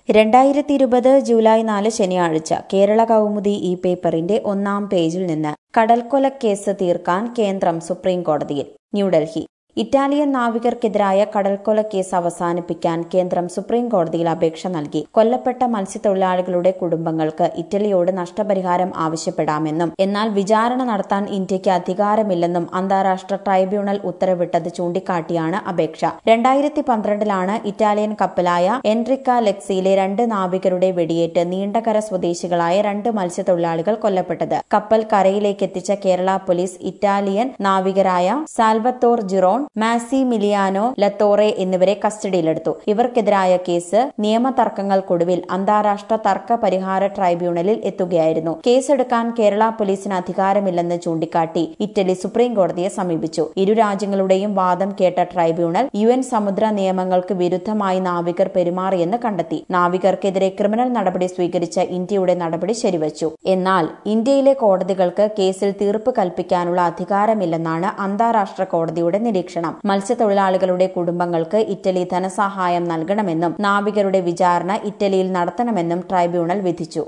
രണ്ടായിരത്തി ഇരുപത് ജൂലൈ നാല് ശനിയാഴ്ച കേരള കൗമുദി ഈ പേപ്പറിന്റെ ഒന്നാം പേജിൽ നിന്ന് കടൽക്കൊലക്കേസ് തീർക്കാൻ കേന്ദ്രം സുപ്രീം കോടതിയിൽ ന്യൂഡൽഹി ഇറ്റാലിയൻ നാവികർക്കെതിരായ കടൽക്കൊലക്കേസ് അവസാനിപ്പിക്കാൻ കേന്ദ്രം സുപ്രീം കോടതിയിൽ അപേക്ഷ നൽകി കൊല്ലപ്പെട്ട മത്സ്യത്തൊഴിലാളികളുടെ കുടുംബങ്ങൾക്ക് ഇറ്റലിയോട് നഷ്ടപരിഹാരം ആവശ്യപ്പെടാമെന്നും എന്നാൽ വിചാരണ നടത്താൻ ഇന്ത്യയ്ക്ക് അധികാരമില്ലെന്നും അന്താരാഷ്ട്ര ട്രൈബ്യൂണൽ ഉത്തരവിട്ടത് ചൂണ്ടിക്കാട്ടിയാണ് അപേക്ഷ രണ്ടായിരത്തി പന്ത്രണ്ടിലാണ് ഇറ്റാലിയൻ കപ്പലായ എൻട്രിക്ക ലെക്സിയിലെ രണ്ട് നാവികരുടെ വെടിയേറ്റ് നീണ്ടകര സ്വദേശികളായ രണ്ട് മത്സ്യത്തൊഴിലാളികൾ കൊല്ലപ്പെട്ടത് കപ്പൽ കരയിലേക്ക് എത്തിച്ച കേരള പോലീസ് ഇറ്റാലിയൻ നാവികരായ Salvatore Girone Massimiliano Latorre എന്നിവരെ കസ്റ്റഡിയിലെടുത്തു ഇവർക്കെതിരായ കേസ് നിയമതർക്കങ്ങൾക്കൊടുവിൽ അന്താരാഷ്ട്ര തർക്ക പരിഹാര ട്രൈബ്യൂണലിൽ എത്തുകയായിരുന്നു കേസെടുക്കാൻ കേരള പോലീസിന് അധികാരമില്ലെന്ന് ചൂണ്ടിക്കാട്ടി ഇറ്റലി സുപ്രീം കോടതിയെ സമീപിച്ചു ഇരു രാജ്യങ്ങളുടെയും വാദം കേട്ട ട്രൈബ്യൂണൽ യു എൻ സമുദ്ര നിയമങ്ങൾക്ക് വിരുദ്ധമായി നാവികർ പെരുമാറിയെന്ന് കണ്ടെത്തി നാവികർക്കെതിരെ ക്രിമിനൽ നടപടി സ്വീകരിച്ച ഇന്ത്യയുടെ നടപടി ശരിവച്ചു എന്നാൽ ഇന്ത്യയിലെ കോടതികൾക്ക് കേസിൽ തീർപ്പ് കൽപ്പിക്കാനുള്ള അധികാരമില്ലെന്നാണ് അന്താരാഷ്ട്ര കോടതിയുടെ നിരീക്ഷണം മത്സ്യത്തൊഴിലാളികളുടെ കുടുംബങ്ങൾക്ക് ഇറ്റലി ധനസഹായം നൽകണമെന്നും നാവികരുടെ വിചാരണ ഇറ്റലിയിൽ നടത്തണമെന്നും ട്രൈബ്യൂണൽ വിധിച്ചു